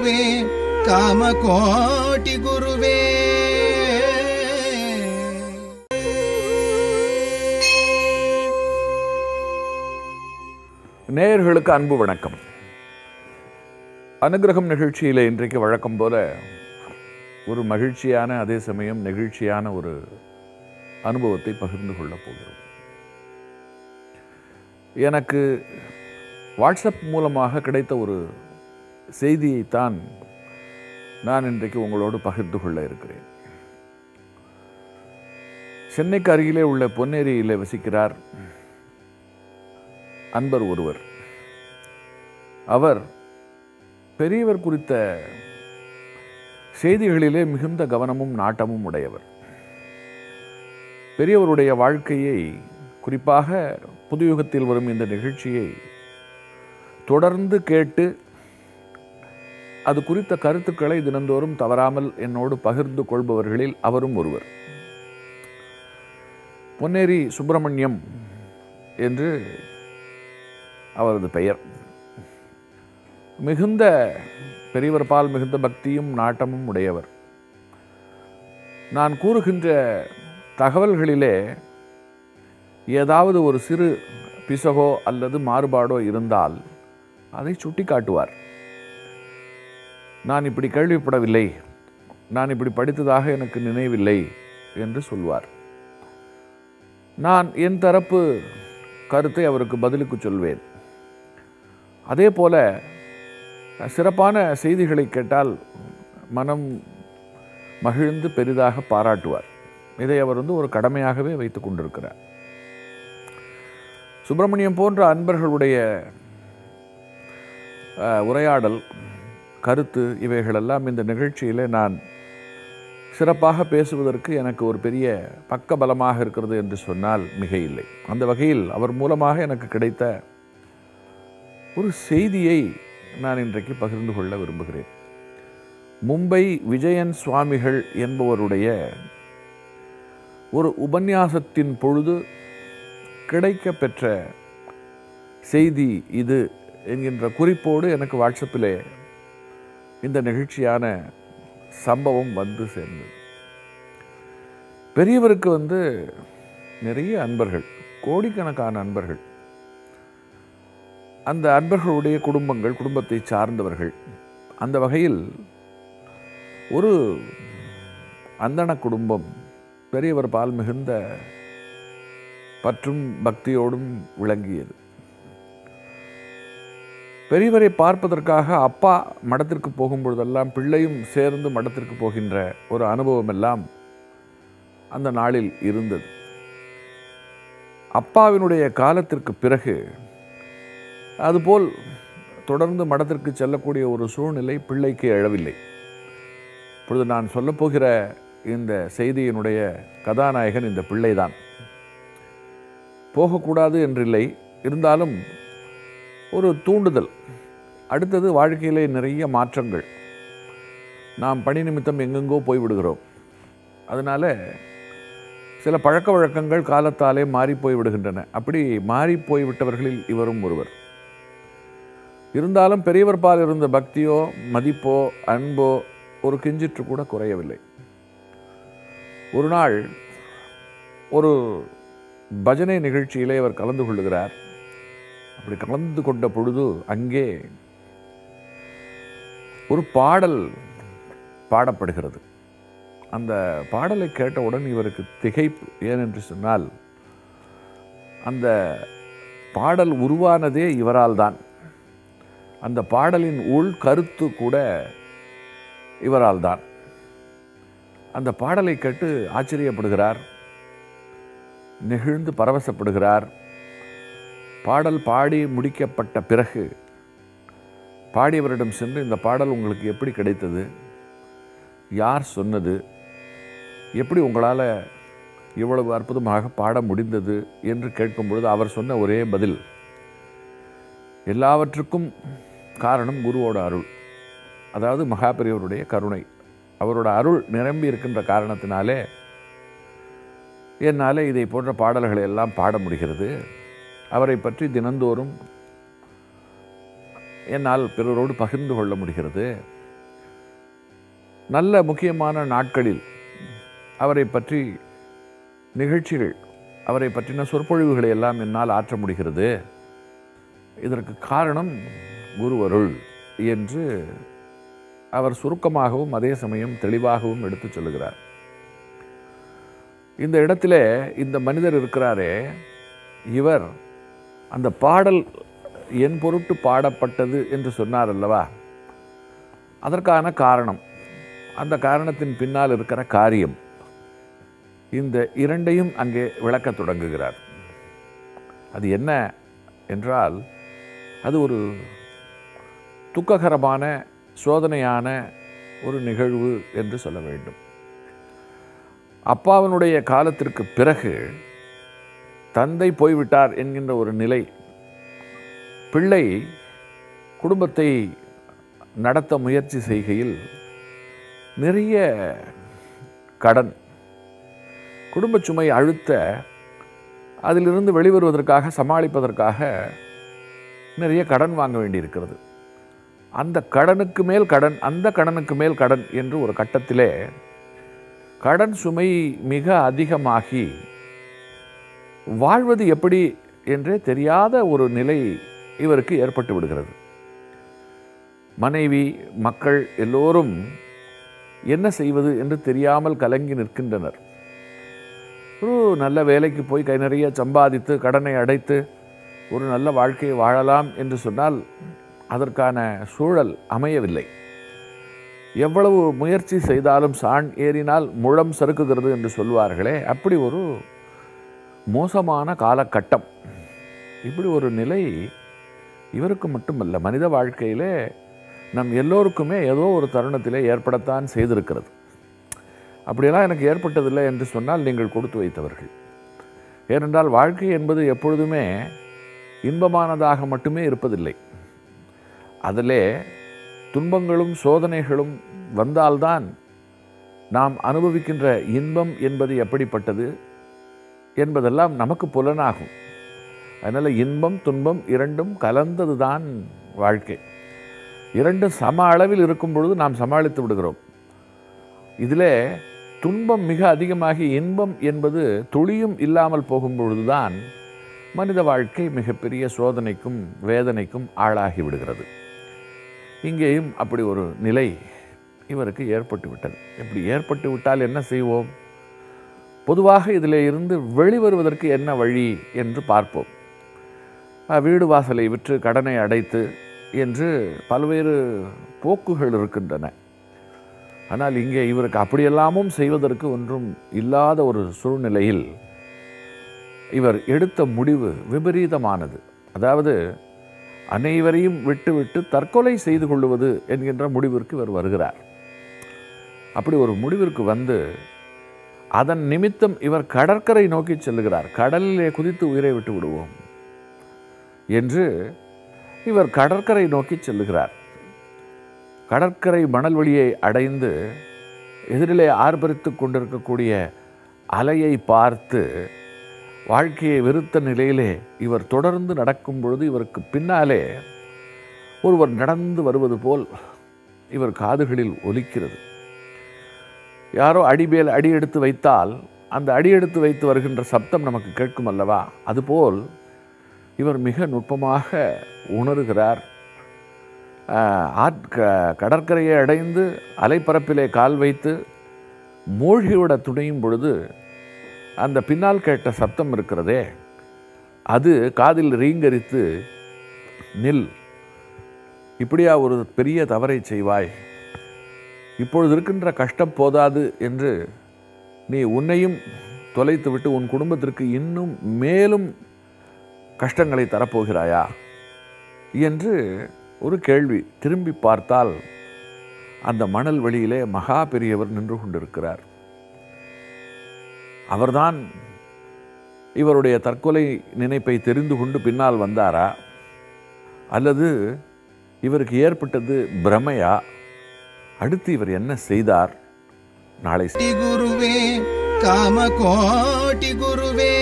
குருவே காமகோட்டி குருவே நேயர்களுக்கு அன்பு வணக்கம் அனுகிரகம் நிகழ்ச்சியில் இன்றைக்கு வழக்கம் போல ஒரு மகிழ்ச்சியான அதே சமயம் நெகிழ்ச்சியான ஒரு அனுபவத்தை பகிர்ந்து கொள்ளப் போகிறோம் எனக்கு வாட்ஸ்அப் மூலமாக கிடைத்த ஒரு செய்தியைத்தான் நான் இன்றைக்கு உங்களோடு பகிர்ந்து கொள்ள இருக்கிறேன் சென்னைக்கு அருகிலே உள்ள பொன்னேரியிலே வசிக்கிறார் அன்பர் ஒருவர் அவர் பெரியவர் குறித்த செய்திகளிலே மிகுந்த கவனமும் நாட்டமும் உடையவர் பெரியவருடைய வாழ்க்கையை குறிப்பாக புதுயுகத்தில் வரும் இந்த நிகழ்ச்சியை தொடர்ந்து கேட்டு அது குறித்த கருத்துக்களை தினந்தோறும் தவறாமல் என்னோடு பகிர்ந்து கொள்பவர்களில் அவரும் ஒருவர் பொன்னேரி சுப்பிரமணியம் என்று அவரது பெயர் மிகுந்த பெரியவர் பால் மிகுந்த பக்தியும் நாட்டமும் உடையவர் நான் கூறுகின்ற தகவல்களிலே ஏதாவது ஒரு சிறு பிசகோ அல்லது மாறுபாடோ இருந்தால் அதை சுட்டி காட்டுவார் நான் இப்படி கேள்விப்படவில்லை நான் இப்படி படித்ததாக எனக்கு நினைவில்லை என்று சொல்வார் நான் என் தரப்பு கருத்தை அவருக்கு பதிலுக்கு சொல்வேன் அதே போல சிறப்பான செய்திகளை கேட்டால் மனம் மகிழ்ந்து பெரிதாக பாராட்டுவார் இதை அவர் வந்து ஒரு கடமையாகவே வைத்துக் கொண்டிருக்கிறார் சுப்பிரமணியம் போன்ற அன்பர்களுடைய அஹ், உரையாடல் கருத்து இவைகளெல்லாம் இந்த நிகழ்ச்சியிலே நான் சிறப்பாக பேசுவதற்கு எனக்கு ஒரு பெரிய பக்க பலமாக இருக்கிறது என்று சொன்னால் மிக இல்லை அந்த வகையில் அவர் மூலமாக எனக்கு கிடைத்த ஒரு செய்தியை நான் இன்றைக்கு பகிர்ந்து கொள்ள விரும்புகிறேன் மும்பை விஜயன் சுவாமிகள் என்பவருடைய ஒரு உபன்யாசத்தின் பொழுது கிடைக்க பெற்ற செய்தி இது என்கின்ற குறிப்போடு எனக்கு வாட்ஸ்அப்பிலே இந்த நிகழ்ச்சியான சம்பவம் வந்து சேர்ந்தது பெரியவருக்கு வந்து நிறைய அன்பர்கள் கோடிக்கணக்கான அன்பர்கள் அந்த அன்பர்களுடைய குடும்பங்கள் குடும்பத்தை சார்ந்தவர்கள் அந்த வகையில் ஒரு அந்தண குடும்பம் பெரியவர் பால் மிகுந்த பற்றும் பக்தியோடும் விளங்கியது பெரியவரை பார்ப்பதற்காக அப்பா மடத்திற்கு போகும்பொழுதெல்லாம் பிள்ளையும் சேர்ந்து மடத்திற்கு போகின்ற ஒரு அனுபவம் எல்லாம் அந்த நாளில் இருந்தது அப்பாவினுடைய காலத்திற்கு பிறகு அதுபோல் தொடர்ந்து மடத்திற்கு செல்லக்கூடிய ஒரு சூழ்நிலை பிள்ளைக்கு எழவில்லை இப்பொழுது நான் சொல்லப்போகிற இந்த செய்தியினுடைய கதாநாயகன் இந்த பிள்ளைதான் போகக்கூடாது என்றில்லை இருந்தாலும் ஒரு தூண்டுதல் அடுத்தது வாழ்க்கையிலே நிறைய மாற்றங்கள் நாம் பணி நிமித்தம் எங்கெங்கோ போய்விடுகிறோம் அதனால் சில பழக்க வழக்கங்கள் காலத்தாலே மாறி போய் விடுகின்றன அப்படி மாறி போய் விட்டவர்களில் இவரும் ஒருவர் இருந்தாலும் பெரியவர் பால் இருந்த பக்தியோ மதிப்போ அன்போ ஒரு கிஞ்சிற்று கூட குறையவில்லை ஒரு நாள் ஒரு பஜனை நிகழ்ச்சியிலே அவர் கலந்து கொள்ளுகிறார் அப்படி கலந்து கொண்ட பொழுது அங்கே ஒரு பாடல் பாடப்படுகிறது அந்த பாடலை கேட்டவுடன் இவருக்கு திகைப்பு ஏனென்று சொன்னால் அந்த பாடல் உருவானதே இவரால் தான் அந்த பாடலின் உள் கருத்து கூட இவரால் தான் அந்த பாடலை கேட்டு ஆச்சரியப்படுகிறார் நெகிழ்ந்து பரவசப்படுகிறார் பாடல் பாடி முடிக்கப்பட்ட பிறகு பாடியவரிடம் சென்று இந்த பாடல் உங்களுக்கு எப்படி கிடைத்தது யார் சொன்னது எப்படி உங்களால் இவ்வளவு அற்புதமாக பாட முடிந்தது என்று கேட்கும் பொழுது அவர் சொன்ன ஒரே பதில் எல்லாவற்றுக்கும் காரணம் குருவோட அருள் அதாவது மகாபெரியவருடைய கருணை அவரோட அருள் நிரம்பி இருக்கின்ற காரணத்தினாலே என்னால் இதை போன்ற பாடல்களை எல்லாம் பாட முடிகிறது அவரை பற்றி தினந்தோறும் என்னால் பிறரோடு பகிர்ந்து கொள்ள முடிகிறது நல்ல முக்கியமான நாட்களில் அவரை பற்றி நிகழ்ச்சிகள் அவரை பற்றின சொற்பொழிவுகளை எல்லாம் என்னால் ஆற்ற முடிகிறது இதற்கு காரணம் குருவருள் என்று அவர் சுருக்கமாகவும் அதே சமயம் தெளிவாகவும் எடுத்துச் சொல்லுகிறார் இந்த இடத்திலே இந்த மனிதர் இருக்கிறாரே இவர் அந்த பாடல் என் பொருட்டு பாடப்பட்டது என்று சொன்னார் அல்லவா அதற்கான காரணம் அந்த காரணத்தின் பின்னால் இருக்கிற காரியம் இந்த இரண்டையும் அங்கே விளக்கத் தொடங்குகிறார் அது என்ன என்றால் அது ஒரு துக்ககரமான சோதனையான ஒரு நிகழ்வு என்று சொல்ல வேண்டும் அப்பாவினுடைய காலத்திற்கு பிறகு தந்தை போய்விட்டார் என்கின்ற ஒரு நிலை பிள்ளை குடும்பத்தை நடத்த முயற்சி செய்கையில் நிறைய கடன் குடும்ப சுமை அழுத்த அதிலிருந்து வெளிவருவதற்காக சமாளிப்பதற்காக நிறைய கடன் வாங்க வேண்டியிருக்கிறது அந்த கடனுக்கு மேல் கடன் அந்த கடனுக்கு மேல் கடன் என்று ஒரு கட்டத்திலே கடன் சுமை மிக அதிகமாகி வாழ்வது எப்படி என்றே தெரியாத ஒரு நிலை இவருக்கு ஏற்பட்டு விடுகிறது மனைவி மக்கள் எல்லோரும் என்ன செய்வது என்று தெரியாமல் கலங்கி நிற்கின்றனர் ஒரு நல்ல வேலைக்கு போய் கை நிறைய சம்பாதித்து கடனை அடைத்து ஒரு நல்ல வாழ்க்கையை வாழலாம் என்று சொன்னால் அதற்கான சூழல் அமையவில்லை எவ்வளவு முயற்சி செய்தாலும் சாண் ஏறினால் முழம் சறுக்குகிறது என்று சொல்வார்களே அப்படி ஒரு மோசமான காலகட்டம் இப்படி ஒரு நிலை இவருக்கு மட்டுமல்ல மனித வாழ்க்கையிலே நம் எல்லோருக்குமே ஏதோ ஒரு தருணத்திலே ஏற்படத்தான் செய்திருக்கிறது அப்படியெல்லாம் எனக்கு ஏற்பட்டதில்லை என்று சொன்னால் நீங்கள் கொடுத்து வைத்தவர்கள் ஏனென்றால் வாழ்க்கை என்பது எப்பொழுதுமே இன்பமானதாக மட்டுமே இருப்பதில்லை அதிலே துன்பங்களும் சோதனைகளும் வந்தால்தான் நாம் அனுபவிக்கின்ற இன்பம் என்பது எப்படிப்பட்டது என்பதெல்லாம் நமக்கு புலனாகும் அதனால் இன்பம் துன்பம் இரண்டும் கலந்தது தான் வாழ்க்கை இரண்டும் சம அளவில் இருக்கும் பொழுது நாம் சமாளித்து விடுகிறோம் இதிலே துன்பம் மிக அதிகமாகி இன்பம் என்பது துளியும் இல்லாமல் போகும் பொழுதுதான் மனித வாழ்க்கை மிகப்பெரிய சோதனைக்கும் வேதனைக்கும் ஆளாகி விடுகிறது இங்கேயும் அப்படி ஒரு நிலை இவருக்கு ஏற்பட்டு விட்டது இப்படி ஏற்பட்டு விட்டால் என்ன செய்வோம் பொதுவாக இதில் இருந்து வெளிவருவதற்கு என்ன வழி என்று பார்ப்போம் அஹ், வீடு வாசலை விற்று கடனை அடைத்து என்று பல்வேறு போக்குகள் இருக்கின்றன ஆனால் இங்கே இவருக்கு அப்படியெல்லாமும் செய்வதற்கு ஒன்றும் இல்லாத ஒரு சூழ்நிலையில் இவர் எடுத்த முடிவு விபரீதமானது அதாவது அனைவரையும் விட்டுவிட்டு தற்கொலை செய்து கொள்வது என்கின்ற முடிவிற்கு இவர் வருகிறார் அப்படி ஒரு முடிவிற்கு வந்து அதன் நிமித்தம் இவர் கடற்கரை நோக்கி செல்லுகிறார் கடலிலே குதித்து உயிரை விட்டு விடுவோம் என்று இவர் கடற்கரை நோக்கி செல்லுகிறார் கடற்கரை மணல் வழியை அடைந்து எதிரிலே ஆர்ப்பரித்து கொண்டிருக்கக்கூடிய அலையை பார்த்து வாழ்க்கையை வெறுத்த நிலையிலே இவர் தொடர்ந்து நடக்கும் பொழுது இவருக்கு பின்னாலே ஒருவர் நடந்து வருவது போல் இவர் காதுகளில் ஒலிக்கிறது யாரோ அடிமேல் அடி எடுத்து வைத்தால் அந்த அடி எடுத்து வைத்து வருகின்ற சப்தம் நமக்கு கேட்கும் அல்லவா அதுபோல் இவர் மிக நுட்பமாக உணர்கிறார் ஆஹ், ஆற் க- கடற்கரையை அடைந்து அலைப்பரப்பிலே கால் வைத்து மூழ்கிவிட துணியும் பொழுது அந்த பின்னால் கேட்ட சப்தம் இருக்கிறதே அது காதில் ரீங்கரித்து நில் இப்படியா ஒரு பெரிய தவறை செய்வாய் இப்பொழுது இருக்கின்ற கஷ்டம் போதாது என்று நீ உன்னையும் தொலைத்துவிட்டு உன் குடும்பத்திற்கு இன்னும் மேலும் கஷ்டங்களை தரப்போகிறாயா என்று ஒரு கேள்வி திரும்பி பார்த்தால் அந்த மணல் வெளியிலே மகா பெரியவர் நின்று கொண்டிருக்கிறார் அவர்தான் இவருடைய தற்கொலை நினைப்பை தெரிந்து கொண்டு பின்னால் வந்தாரா அல்லது இவருக்கு ஏற்பட்டது பிரமையா அடுத்து இவர் என்ன செய்தார் நாளை கோட்டி குருவே காம கோட்டி குருவே